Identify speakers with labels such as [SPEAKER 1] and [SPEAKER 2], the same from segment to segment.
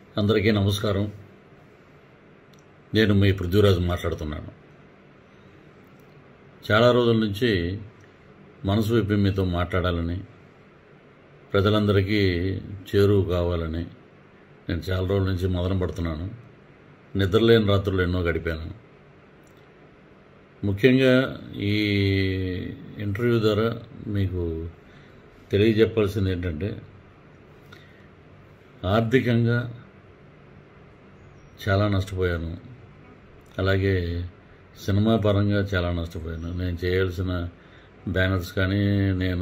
[SPEAKER 1] అందరికీ నమస్కారం నేను మీ పృథ్వీరాజు మాట్లాడుతున్నాను చాలా రోజుల నుంచి మనసు విప్పి మీతో మాట్లాడాలని ప్రజలందరికీ చేరువు కావాలని నేను చాలా రోజుల నుంచి మొదలు పడుతున్నాను నిద్రలేని రాత్రులు ఎన్నో గడిపాను ముఖ్యంగా ఈ ఇంటర్వ్యూ ద్వారా మీకు తెలియజెప్పాల్సింది ఏంటంటే ఆర్థికంగా చాలా నష్టపోయాను అలాగే సినిమా పరంగా చాలా నష్టపోయాను నేను చేయాల్సిన బ్యానర్స్ కానీ నేను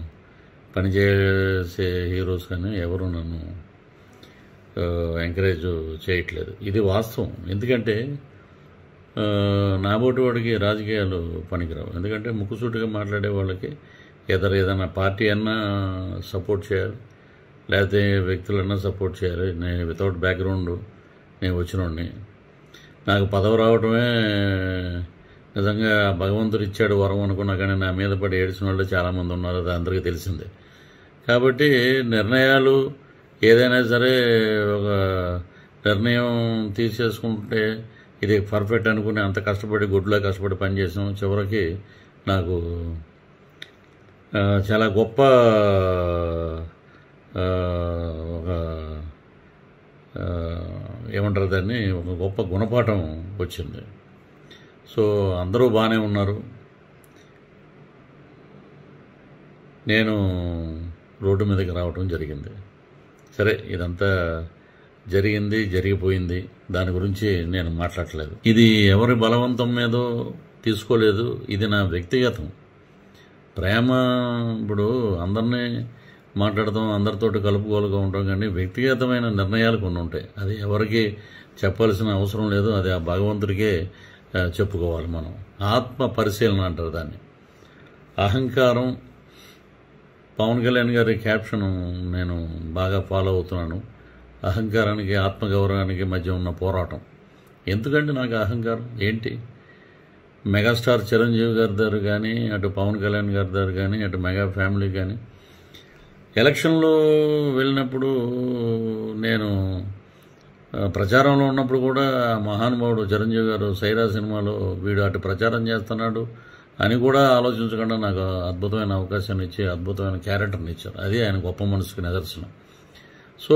[SPEAKER 1] పనిచేసే హీరోస్ కానీ ఎవరు నన్ను ఎంకరేజ్ చేయట్లేదు ఇది వాస్తవం ఎందుకంటే ఆ, నాబోటి వాడికి రాజకీయాలు పనికిరావు ఎందుకంటే ముక్కుసూటిగా మాట్లాడే వాళ్ళకి ఎదర ఏదైనా పార్టీ అన్నా సపోర్ట్ చేయాలి లేకపోతే వ్యక్తులన్నా సపోర్ట్ చేయాలి నేను వితౌట్ బ్యాక్గ్రౌండ్ నేను వచ్చినోడిని నాకు పదవి రావడమే నిజంగా భగవంతుడు ఇచ్చాడు వరం అనుకున్నా కానీ నా మీద పడి ఏడ్చిన వాళ్ళు చాలామంది ఉన్నారు అది అందరికీ తెలిసిందే కాబట్టి నిర్ణయాలు ఏదైనా సరే ఒక నిర్ణయం తీసేసుకుంటే ఇది పర్ఫెక్ట్ అనుకుని అంత కష్టపడి గుడ్లో కష్టపడి పనిచేసాం చివరికి నాకు ఆ, చాలా గొప్ప ఆ, ఒక ఆ, ఏమంటారు దాన్ని ఒక గొప్ప గుణపాఠం వచ్చింది సో అందరూ బాగానే ఉన్నారు నేను రోడ్డు మీదకి రావటం జరిగింది సరే ఇదంతా జరిగింది జరిగిపోయింది దాని గురించి నేను మాట్లాడలేదు ఇది ఎవరి బలవంతం మీదో తీసుకోలేదు ఇది నా వ్యక్తిగతం ప్రేమ ఇప్పుడు అందరినీ మాట్లాడతాం అందరితోటి కలుపుకోలుగా ఉంటాం కానీ వ్యక్తిగతమైన నిర్ణయాలు కొన్ని ఉంటాయి అది ఎవరికి చెప్పాల్సిన అవసరం లేదు అది ఆ భగవంతుడికే ఆ, చెప్పుకోవాలి మనం ఆత్మ పరిశీలన అంటారు దాన్ని అహంకారం పవన్ కళ్యాణ్ గారి క్యాప్షన్ నేను బాగా ఫాలో అవుతున్నాను అహంకారానికి ఆత్మగౌరవానికి మధ్య ఉన్న పోరాటం ఎందుకంటే నాకు అహంకారం ఏంటి మెగాస్టార్ చిరంజీవి గారి దగ్గర కానీ అటు పవన్ కళ్యాణ్ గారి దగ్గర కానీ అటు మెగా ఫ్యామిలీ కానీ ఎలక్షన్లో వెళ్ళినప్పుడు నేను ఆ, ప్రచారంలో ఉన్నప్పుడు కూడా ఆ మహానుభావుడు చిరంజీవి గారు సైరా సినిమాలో వీడు అటు ప్రచారం చేస్తున్నాడు అని కూడా ఆలోచించకుండా నాకు అద్భుతమైన అవకాశాన్ని ఇచ్చి అద్భుతమైన క్యారెక్టర్ని ఇచ్చారు అది ఆయన గొప్ప మనసుకి నిదర్శనం సో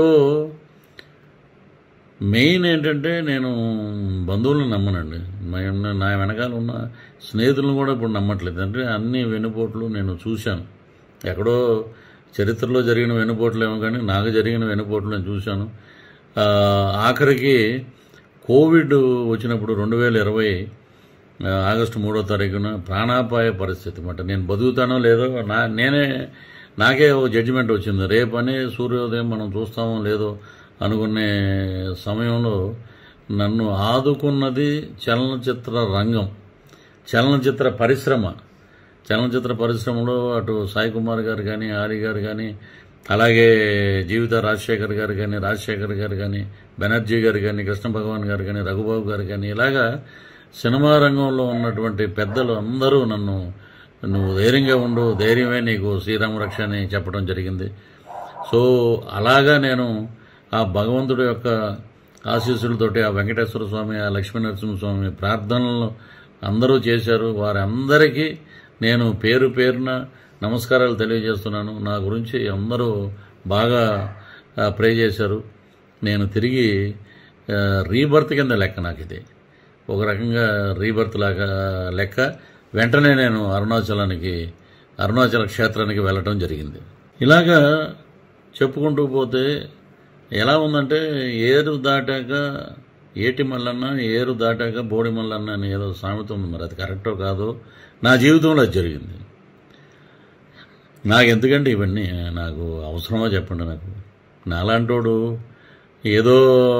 [SPEAKER 1] మెయిన్ ఏంటంటే నేను బంధువులను నమ్మనండి మా- నా వెనకాల ఉన్న స్నేహితులను కూడా ఇప్పుడు నమ్మట్లేదు అంటే అన్ని వెనుపోట్లు నేను చూశాను ఎక్కడో చరిత్రలో జరిగిన వెనుపోట్లు ఏమో కానీ నాకు జరిగిన వెనుపోట్లు నేను చూశాను ఆ, ఆఖరికి కోవిడ్ వచ్చినప్పుడు రెండు వేల ఇరవై ఆగస్టు మూడో తారీఖున ప్రాణాపాయ పరిస్థితి అన్నమాట నేను బతుకుతానో లేదో నా నేనే నాకే ఓ జడ్జిమెంట్ వచ్చింది రేపని సూర్యోదయం మనం చూస్తామో లేదో అనుకునే సమయంలో నన్ను ఆదుకున్నది చలనచిత్ర రంగం చలనచిత్ర పరిశ్రమ చలనచిత్ర పరిశ్రమలో అటు సాయి కుమార్ గారు కానీ ఆరి గారు కానీ అలాగే జీవిత రాజశేఖర్ గారు కానీ రాజశేఖర్ గారు కానీ బెనర్జీ గారు కానీ కృష్ణ భగవాన్ గారు కానీ రఘుబాబు గారు కానీ ఇలాగా సినిమా రంగంలో ఉన్నటువంటి పెద్దలు అందరూ నన్ను నువ్వు ధైర్యంగా ఉండు ధైర్యమే నీకు శ్రీరామ రక్ష అని చెప్పడం జరిగింది సో అలాగా నేను ఆ భగవంతుడి యొక్క ఆశీస్సులతోటి ఆ వెంకటేశ్వర స్వామి ఆ లక్ష్మీ నరసింహస్వామి ప్రార్థనలు అందరూ చేశారు వారందరికీ నేను పేరు పేరున నమస్కారాలు తెలియజేస్తున్నాను నా గురించి అందరూ బాగా ఆ, ప్రే చేశారు నేను తిరిగి ఆ, రీబర్త్ కింద లెక్క నాకు ఇది ఒక రకంగా రీబర్త్ లాగా లెక్క వెంటనే నేను అరుణాచలానికి అరుణాచల క్షేత్రానికి వెళ్ళటం జరిగింది ఇలాగా చెప్పుకుంటూ పోతే ఎలా ఉందంటే ఏరు దాటాక ఏటి మల్లన్న ఏరు దాటాక బోడి మల్లన్న అని ఏదో సామెత ఉంది మరి అది కరెక్టో కాదో నా జీవితంలో అది జరిగింది నాకు ఎందుకంటే ఇవన్నీ నాకు అవసరమో చెప్పండి నాకు నాలాంటోడు ఏదో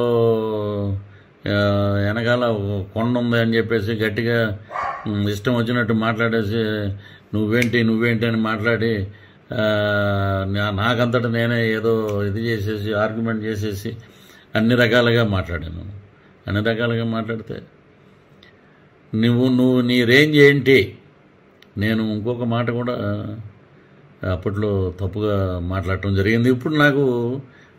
[SPEAKER 1] ఆ, వెనకాల ఒక కొండ ఉంది అని చెప్పేసి గట్టిగా ఉమ్, ఇష్టం వచ్చినట్టు మాట్లాడేసి నువ్వేంటి నువ్వేంటి అని మాట్లాడి ఆ, నా- నాకంతట నేనే ఏదో ఇది చేసేసి ఆర్గ్యుమెంట్ చేసేసి అన్ని రకాలుగా మాట్లాడాను అన్ని రకాలుగా మాట్లాడితే నువ్వు నువ్వు నీ రేంజ్ ఏంటి నేను ఇంకొక మాట కూడా అప్పట్లో తప్పుగా మాట్లాడటం జరిగింది ఇప్పుడు నాకు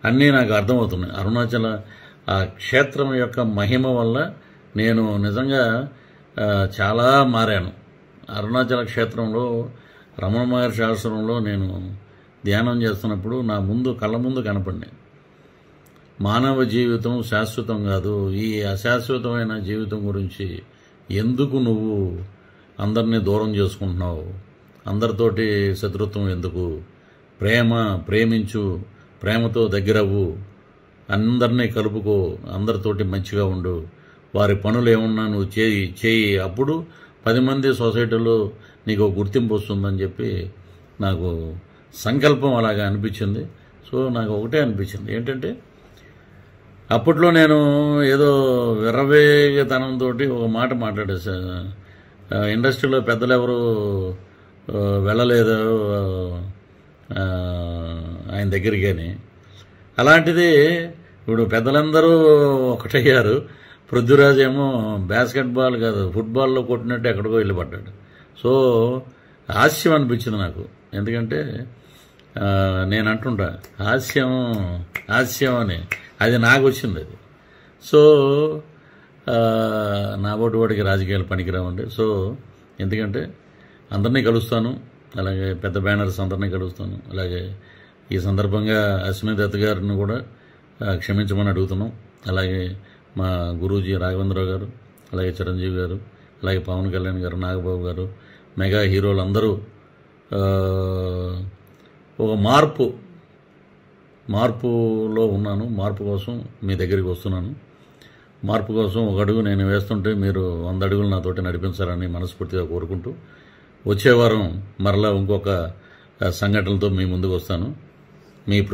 [SPEAKER 1] అన్నీ నాకు అర్థమవుతున్నాయి అరుణాచల ఆ క్షేత్రం యొక్క మహిమ వల్ల నేను నిజంగా ఆ, చాలా మారాను అరుణాచల క్షేత్రంలో రమణ మహర్షి ఆశ్రమంలో నేను ధ్యానం చేస్తున్నప్పుడు నా ముందు కళ్ళ ముందు కనపడినాయి మానవ జీవితం శాశ్వతం కాదు ఈ అశాశ్వతమైన జీవితం గురించి ఎందుకు నువ్వు అందరినీ దూరం చేసుకుంటున్నావు అందరితోటి శత్రుత్వం ఎందుకు ప్రేమ ప్రేమించు ప్రేమతో దగ్గరవ్వు అందరినీ కలుపుకో అందరితోటి మంచిగా ఉండు వారి పనులు ఏమన్నా నువ్వు చేయి చేయి అప్పుడు పది మంది సొసైటీలో నీకు ఒక గుర్తింపు వస్తుందని చెప్పి నాకు సంకల్పం అలాగా అనిపించింది సో నాకు ఒకటే అనిపించింది ఏంటంటే అప్పట్లో నేను ఏదో విర్రవేగతనంతో ఒక మాట మాట్లాడేసా ఆ, ఇండస్ట్రీలో పెద్దలు ఎవరు ఆ, వెళ్ళలేదు ఆ, ఆయన దగ్గరికి అని అలాంటిది ఇప్పుడు పెద్దలందరూ ఒకటయ్యారు పృథ్వీరాజ్ ఏమో బాస్కెట్ బాల్ కాదు ఫుట్బాల్లో కొట్టినట్టు ఎక్కడికో వెళ్ళి పడ్డాడు సో హాస్యం అనిపించింది నాకు ఎందుకంటే ఆ, నేను అంటుంటా హాస్యం హాస్యం అని అది నాకు వచ్చింది అది సో ఆ, నా ఓటు వాడికి రాజకీయాలు పనికిరావండి సో ఎందుకంటే అందరినీ కలుస్తాను అలాగే పెద్ద బ్యానర్స్ అందరినీ కలుస్తాను అలాగే ఈ సందర్భంగా అశ్విని దత్ గారిని కూడా ఆ, క్షమించమని అడుగుతున్నాం అలాగే మా గురూజీ రాఘవేంద్రరావు గారు అలాగే చిరంజీవి గారు అలాగే పవన్ కళ్యాణ్ గారు నాగబాబు గారు మెగా హీరోలు అందరూ ఆ, ఒక మార్పు మార్పులో ఉన్నాను మార్పు కోసం మీ దగ్గరికి వస్తున్నాను మార్పు కోసం ఒక అడుగు నేను వేస్తుంటే మీరు వంద అడుగులు నాతోటి నడిపించాలని మనస్ఫూర్తిగా కోరుకుంటూ వచ్చే వారం మరలా ఇంకొక ఆ, సంఘటనలతో మీ ముందుకు వస్తాను మీ